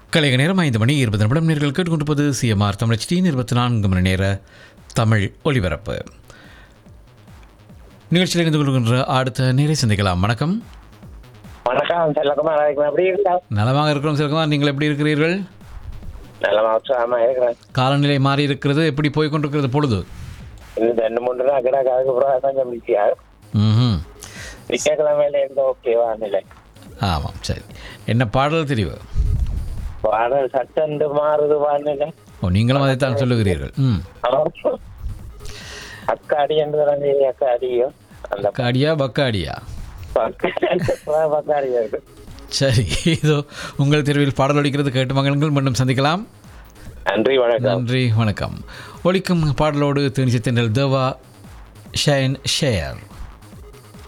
கலைக நேரம் ஐந்து மணி இருபது நிமிடம் நேர்கள் கேட்டுக்கொண்டிருப்பது சிஎம்ஆர் தமிழ் டி இருபத்தி நான்கு மணி நேர தமிழ் ஒலிபரப்பு நிகழ்ச்சியில் இருந்து கொள்கின்ற அடுத்த நேரை சந்திக்கலாம் வணக்கம் வணக்கம் செல்லகுமார் இருக்கிறேன் எப்படி இருக்கா நலமாக இருக்கிறோம் சிவகுமார் நீங்கள் எப்படி இருக்கிறீர்கள் நல்லமா உற்சாகமா இருக்கிறேன் காலநிலை மாறி இருக்கிறது எப்படி போய் கொண்டிருக்கிறது பொழுது இன்னும் ரெண்டு மூணு நாள் கிடக்கு அதுக்கப்புறம் கொஞ்சம் பிஸியா ம் திங்கக்கிழமையில இருந்து ஓகேவா நிலை ஆமாம் சரி என்ன பாடல் தெரிவு பாடல் சட்டண்டு மாறுது வானிலை ஓ நீங்களும் அதைத்தான் சொல்லுகிறீர்கள் ம் அக்காடி என்று தானே அக்காடியோ அந்த காடியா பக்காடியா பக்காடி இருக்கு சரி இதோ உங்கள் தெருவில் பாடல் ஒலிக்கிறது கேட்டு மகன்கள் மீண்டும் சந்திக்கலாம் நன்றி வணக்கம் நன்றி வணக்கம் ஒலிக்கும் பாடலோடு தேனிசை தென்றல் தேவா ஷயன் ஷேயர்